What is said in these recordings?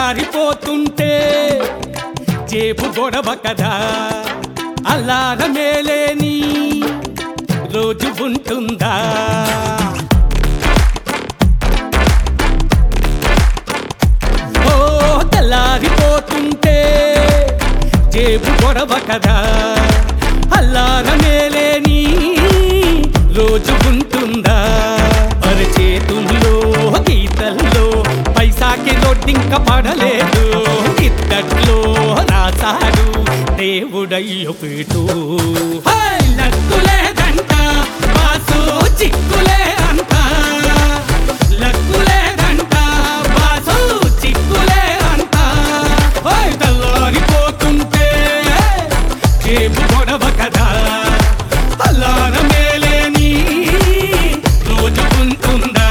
తెల్లారిపోతుంటే జేబు గొడవ కదా అల్లారమేలేని రోజు ఉంటుందా ఓ తెల్లారిపోతుంటే జేబు గొడవ కదా అల్లారమేలేని రోజు ఉంటుందా అరచేతుల్లో గీతల్లో పైసాకి రొడ్డింక పడలేదు ఇద్దట్లో రాసాడు దేవుడయ్య పీటు హై! లక్కులేదంట బాసు చిక్కులే అంట లక్కులేదంట బాసు చిక్కులే అంట ఓయ్ తెల్లారిపోతుంటే జేబు గొడవ కదా అల్లార మేలేని రోజు ఉంటుందా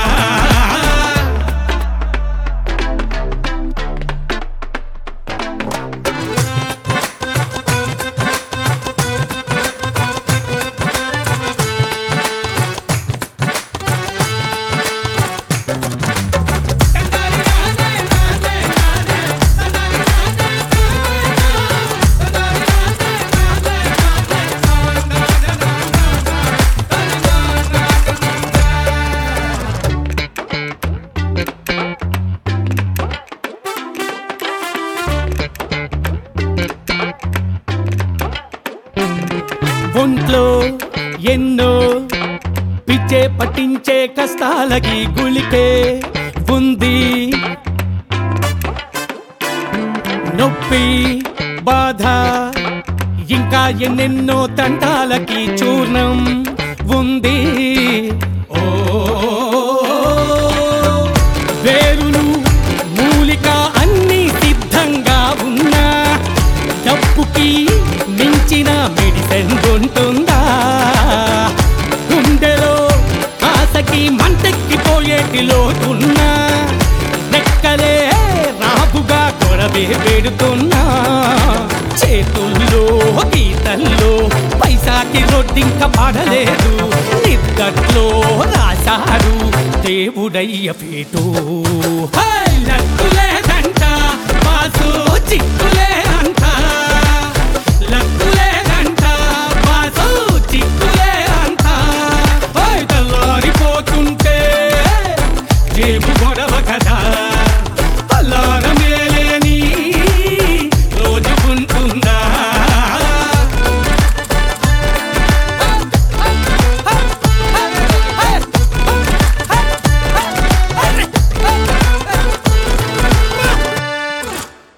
ఒంట్లో ఎన్నో పిచ్చే పట్టించే కష్టాలకి గుళికే ఉంది నొప్పి బాధ ఇంకా ఎన్నెన్నో తంటాలకి చూర్ణం ఉంది ఓ వేరులు మూలిక అన్ని సిద్ధంగా ఉన్నా డబ్బుకి మించిన మెడిసిన్ ఉంటుందా గుండెలో ఆశకి మంటెక్కిపోయేటి లోతున్నా రెక్కలే రాబుగా గొడవే పెడుతున్నా చేతుల్లో గీతల్లో పైసాకి రొడ్డింక పడలేదు నిద్దట్లో రాశాడు దేవుడయ్య పేటు హై! లక్కులేదంట బాసు చిక్కులే అంట లక్కులేదంట బాసు చిక్కులే అంట ఓయ్ తెల్లారిపోతుంటే జేబు గొడవ కదా